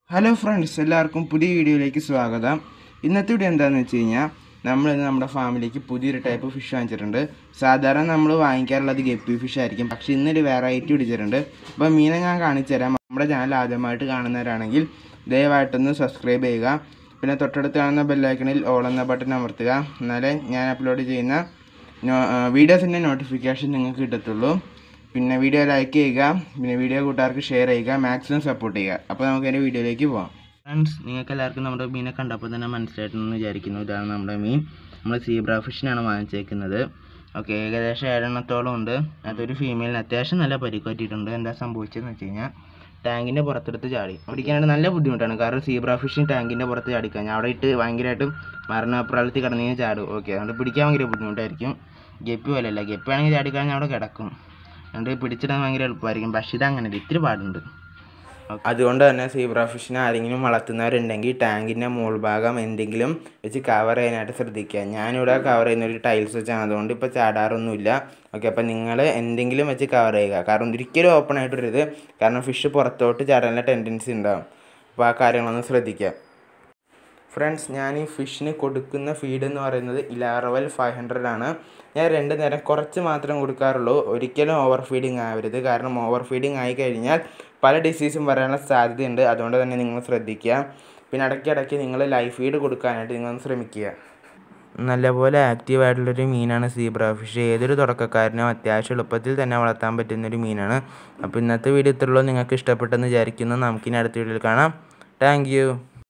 hello friends എല്ലാവർക്കും പുതിയ വീഡിയോയിലേക്ക് സ്വാഗതം ഇന്നത്തെ വീഡിയോ എന്താണെന്ന് വെച്ച് കഴിഞ്ഞാൽ നമ്മൾ ഇന്ന് നമ്മുടെ ഫാമിലിക്ക് പുതിയൊരു ടൈപ്പ് ഫിഷ് വാങ്ങിച്ചിട്ടുണ്ട് സാധാരണ നമ്മൾ വാങ്ങിക്കാറുള്ളത് ഗപ്പി ഫിഷ് ആയിരിക്കും പക്ഷേ ഇന്നൊരു വെറൈറ്റി പിടിച്ചിട്ടുണ്ട് അപ്പോൾ മീനെ ഞാൻ കാണിച്ചു തരാം നമ്മുടെ ചാനൽ ആദ്യമായിട്ട് കാണുന്നവരാണെങ്കിൽ ദയവായിട്ടൊന്ന് സബ്സ്ക്രൈബ് ചെയ്യുക പിന്നെ തൊട്ടടുത്ത് കാണുന്ന ബെല്ലൈക്കണിൽ ഓൾ എന്ന ബട്ടൺ അമർത്തുക എന്നാലേ ഞാൻ അപ്ലോഡ് ചെയ്യുന്ന വീഡിയോസിൻ്റെ നോട്ടിഫിക്കേഷൻ നിങ്ങൾക്ക് കിട്ടത്തുള്ളൂ പിന്നെ വീഡിയോ ലൈക്ക് ചെയ്യുക പിന്നെ വീഡിയോ കൂട്ടുകാർക്ക് ഷെയർ ചെയ്യുക മാക്സിമം സപ്പോർട്ട് ചെയ്യുക അപ്പോൾ നമുക്ക് എൻ്റെ വീഡിയോയിലേക്ക് പോകാം ഫ്രണ്ട്സ് നിങ്ങൾക്ക് എല്ലാവർക്കും നമ്മുടെ മീനെ കണ്ടപ്പോൾ തന്നെ മനസ്സിലായിട്ടെന്ന് വിചാരിക്കുന്നു ഇതാണ് നമ്മുടെ മീൻ നമ്മൾ സീബ്ര ഫിഷിനാണ് വാങ്ങിച്ചേക്കുന്നത് ഓക്കെ ഏകദേശം ഏഴെണ്ണത്തോളം ഉണ്ട് അതൊരു ഫീമെയിലിന് അത്യാവശ്യം നല്ല പരിക്ക് പറ്റിയിട്ടുണ്ട് എന്താ സംഭവിച്ചതെന്ന് വെച്ച് കഴിഞ്ഞാൽ ടാങ്കിൻ്റെ പുറത്തെടുത്ത് ചാടി പിടിക്കാനായിട്ട് നല്ല ബുദ്ധിമുട്ടാണ് കാരണം സീബ്ര ഫിഷിന് ടാങ്കിൻ്റെ പുറത്ത് ചാടിക്കാൻ അവിടെ ഇട്ട് ഭയങ്കരമായിട്ടും മരണപ്രാളത്തിൽ കിടന്നു കഴിഞ്ഞാൽ ചാടും ഓക്കെ അതുകൊണ്ട് പിടിക്കാൻ ഭയങ്കര ബുദ്ധിമുട്ടായിരിക്കും ഗപ്പി പോലെയല്ല ഗപ്പി ആണെങ്കിൽ ചാടിക്കഴിഞ്ഞാൽ അവിടെ കിടക്കും അതുകൊണ്ട് പിടിച്ചിടാൻ ഭയങ്കര എളുപ്പമായിരിക്കും പക്ഷേ ഇത് അങ്ങനെ ഇത്തിരി പാടുണ്ട് അതുകൊണ്ട് തന്നെ സീബ്ര ഫിഷിനെ ആരെങ്കിലും വളർത്തുന്നവരുണ്ടെങ്കിൽ ടാങ്കിൻ്റെ മുകൾ ഭാഗം എന്തെങ്കിലും വെച്ച് കവർ ചെയ്യാനായിട്ട് ശ്രദ്ധിക്കുക ഞാനിവിടെ കവർ ചെയ്യുന്ന ഒരു ടൈൽസ് വെച്ചാണ് അതുകൊണ്ട് ഇപ്പോൾ ചാടാറൊന്നുമില്ല ഓക്കെ അപ്പോൾ നിങ്ങൾ എന്തെങ്കിലും വെച്ച് കവർ ചെയ്യുക കാരണം ഒരിക്കലും ഓപ്പൺ ആയിട്ടിരുത് കാരണം ഫിഷ് പുറത്തോട്ട് ചാടാനുള്ള ടെൻഡൻസി ഉണ്ടാകും അപ്പോൾ ആ കാര്യങ്ങളൊന്ന് ശ്രദ്ധിക്കുക ഫ്രണ്ട്സ് ഞാൻ ഈ ഫിഷിന് കൊടുക്കുന്ന ഫീഡ് എന്ന് പറയുന്നത് ഇലാറവൽ ഫൈവ് ഹൺഡ്രഡ് ആണ് ഞാൻ രണ്ട് നേരം കുറച്ച് മാത്രം കൊടുക്കാറുള്ളൂ ഒരിക്കലും ഓവർ ഫീഡിങ് ആവരുത് കാരണം ഓവർ ഫീഡിങ് ആയി കഴിഞ്ഞാൽ പല ഡിസീസും വരാനുള്ള സാധ്യതയുണ്ട് അതുകൊണ്ട് തന്നെ നിങ്ങൾ ശ്രദ്ധിക്കുക പിന്നെ ഇടയ്ക്കിടയ്ക്ക് നിങ്ങൾ ലൈഫ് ഫീഡ് കൊടുക്കാനായിട്ട് നിങ്ങൾ ശ്രമിക്കുക നല്ലപോലെ ആക്റ്റീവ് ആയിട്ടുള്ളൊരു മീനാണ് സീബ്ര ഫിഷ് ഏതൊരു തുടക്കക്കാരനും അത്യാവശ്യം എളുപ്പത്തിൽ തന്നെ വളർത്താൻ പറ്റുന്നൊരു മീനാണ് അപ്പോൾ ഇന്നത്തെ വീഡിയോ ഇത്രയുള്ളൂ നിങ്ങൾക്ക് ഇഷ്ടപ്പെട്ടെന്ന് വിചാരിക്കുന്നു നമുക്കിനി അടുത്ത വീഡിയോയിൽ കാണാം താങ്ക്